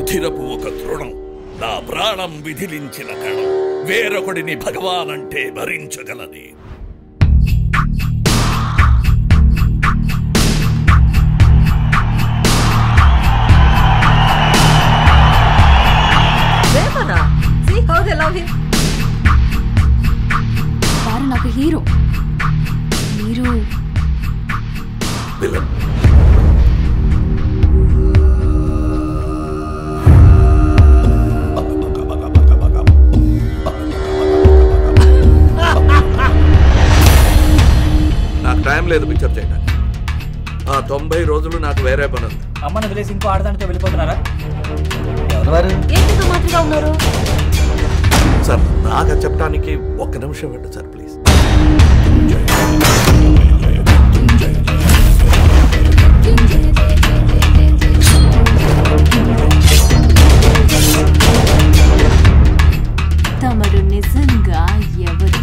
రుధిరపు ఒక తృణం నా ప్రాణం విధిలించిన కణం వేరొకడిని భగవానంటే భరించగలది Devana, see how they love him. వారు నాకు హీరో మీరు విలన్ నాకు టైం లేదు పిక్చర్ చేయడానికి ఆ తొంభై రోజులు నాకు వేరే పని ఉంది అమ్మను వదిలేసి ఇంకో ఆడదానితో వెళ్ళిపోతున్నారా ఎవరు వారు ఏంటి మాదిరిగా ఉన్నారు సార్ నాకు అది చెప్పడానికి ఒక్క నిమిషం పెట్టు సార్ ప్లీజ్ తమరు నిజంగా ఎవరు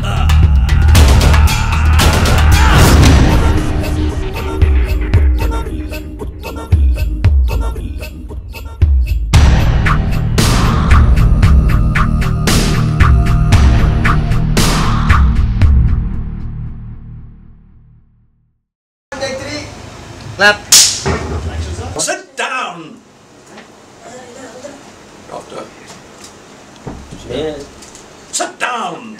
Sit down. Doctor Sit down.